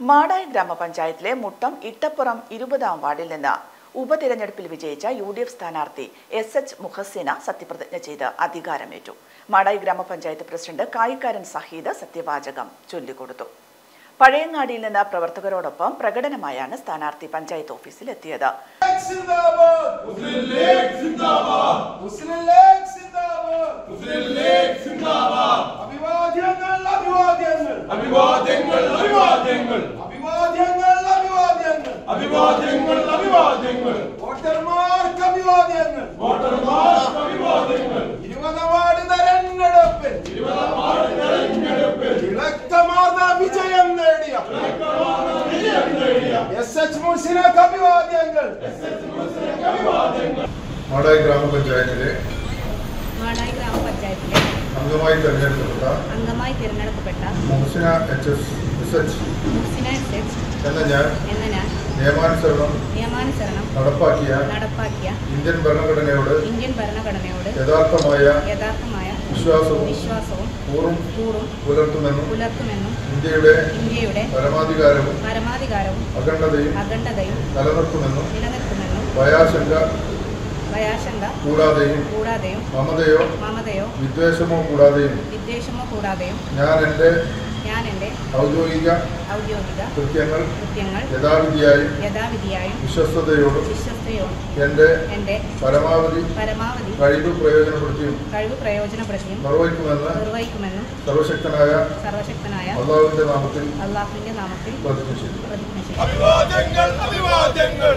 മാടായി ഗ്രാമപഞ്ചായത്തിലെ മുട്ടം ഇട്ടപ്പുറം ഇരുപതാം വാർഡിൽ നിന്ന് ഉപതിരഞ്ഞെടുപ്പിൽ വിജയിച്ച യു ഡി എഫ് സ്ഥാനാർത്ഥി എസ് എച്ച് മുഹസിന സത്യപ്രതിജ്ഞ ചെയ്ത് അധികാരമേറ്റു മാടായി ഗ്രാമപഞ്ചായത്ത് പ്രസിഡന്റ് കായിക്കാരൻ സഹീദ് സത്യവാചകം ചൊല്ലിക്കൊടുത്തു പഴയങ്ങാടിയിൽ നിന്ന് പ്രവർത്തകരോടൊപ്പം പ്രകടനമായാണ് സ്ഥാനാർത്ഥി പഞ്ചായത്ത് ഓഫീസിൽ എത്തിയത് സിന്ദാബാദ് മുസ്ലിം ലീഗ് സിന്ദാബാദ് മുസ്ലിം ലീഗ് സിന്ദാബാദ് മുസ്ലിം ലീഗ് സിന്ദാബാദ് അഭിവാദ്യങ്ങൾ അഭിവാദ്യങ്ങൾ അഭിവാദ്യങ്ങൾ അഭിവാദ്യങ്ങൾ അഭിവാദ്യങ്ങൾ അഭിവാദ്യങ്ങൾ അഭിവാദ്യങ്ങൾ അഭിവാദ്യങ്ങൾ വോട്ടർമാർക്ക് അഭിവാദ്യങ്ങൾ വോട്ടർമാർക്ക് അഭിവാദ്യങ്ങൾ ഇരുപതാം വാർഡ് തെരഞ്ഞെടുപ്പിൽ തിളക്കമാർന്ന വിജയം നേടിയ എസ് എച്ച് മുസിനക്ക് അഭിവാദ്യങ്ങൾ മാടായി ഗ്രാമപഞ്ചായത്തിലെ മാടായി ഗ്രാമപഞ്ചായത്തിലെ അംഗമായി തെരഞ്ഞെടുക്കപ്പെട്ട അംഗമായി തിരഞ്ഞെടുക്കപ്പെട്ട Muhsina H S S H Muhsina S H എന്ന ഞാൻ എന്ന ഞാൻ നിയമാനുസരണം നിയമാനുസരണം നടപ്പാക്കിയ നടപ്പാക്കിയ ഇന്ത്യൻ ഭരണഘടനയോട് ഇന്ത്യൻ ഭരണഘടനയോട് യഥാർത്ഥമായ യഥാർത്ഥമായ വിശ്വാസവും വിശ്വാസവും കൂറും കൂറും പുലർത്തുമെന്നും പുലർത്തുമെന്നും ഇന്ത്യയുടെ ഇന്ത്യയുടെ പരമാധികാരവും പരമാധികാരവും അഖണ്ഡതയും അഖണ്ഡതയും നിലനിർത്തുമെന്നും നിലനിർത്തുമെന്നും ഭയാശങ്ക ഭയാശങ്ക കൂടാതെയും കൂടാതെയും മമതയോ മമതയോ വിദ്വേഷമോ കൂടാതെയും വിദ്വേഷമോ കൂടാതെയും ഞാൻ എൻ്റെ ഞാൻ എൻ്റെ ഔദ്യോഗിക ഔദ്യോഗിക കൃത്യങ്ങൾ കൃത്യങ്ങൾ യഥാവിധിയായും യഥാവിധിയായും വിശ്വസ്തയോടും വിശ്വസ്തയോടും എൻ്റെ എൻ്റെ പരമാവധി പരമാവധി കഴിവ് പ്രയോജനപ്പെടുത്തിയും കഴിവ് പ്രയോജനപ്പെടുത്തിയും നിർവഹിക്കുമെന്ന് നിർവഹിക്കുമെന്നും സർവശക്തനായ സർവശക്തനായ അള്ളാഹുവിന്റെ നാമത്തിൽ അള്ളാഹുവിന്റെ നാമത്തിൽ പ്രതിജ്ഞ ചെയ്തു പ്രതിജ്ഞ ചെയ്യുന്നു അഭിവാദ്യങ്ങൾ അഭിവാദ്യങ്ങൾ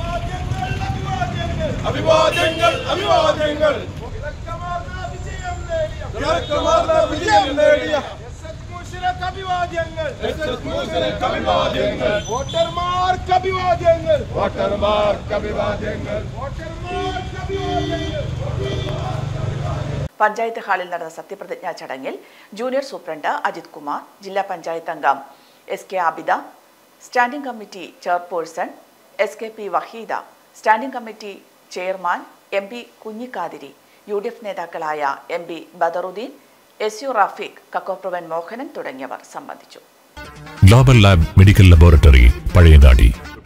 അഭിവാദ്യങ്ങൾ അഭിവാദ്യങ്ങൾ തിളക്കമാർന്ന വിജയം നേടിയ തിളക്കമാർന്ന വിജയം നേടിയ എസ് എച്ച് മുസിനക്ക് അഭിവാദ്യങ്ങൾ എസ് എസ് മൂസിനക്ക് അഭിവാദ്യങ്ങൾ വോട്ടർമാർക്ക് അഭിവാദ്യങ്ങൾ വോട്ടർമാർക്ക് അഭിവാദ്യങ്ങൾ വോട്ടർമാർക്ക് അഭിവാദ്യങ്ങൾ പഞ്ചായത്ത് ഹാളിൽ നടന്ന സത്യപ്രതിജ്ഞാ ചടങ്ങിൽ ജൂനിയർ സൂപ്രണ്ട് അജിത് കുമാർ ജില്ലാ പഞ്ചായത്ത് അംഗം S K Abida standing committee chairperson S K P Waheeda standing committee chairman M P Kunhikathiri U D F നേതാക്കളായ M P Badaruddin S U Rafeeq Kakkopravan Mohanan തുടങ്ങിയവർ സംബന്ധിച്ചു global lab medical laboratory Pazhayangadi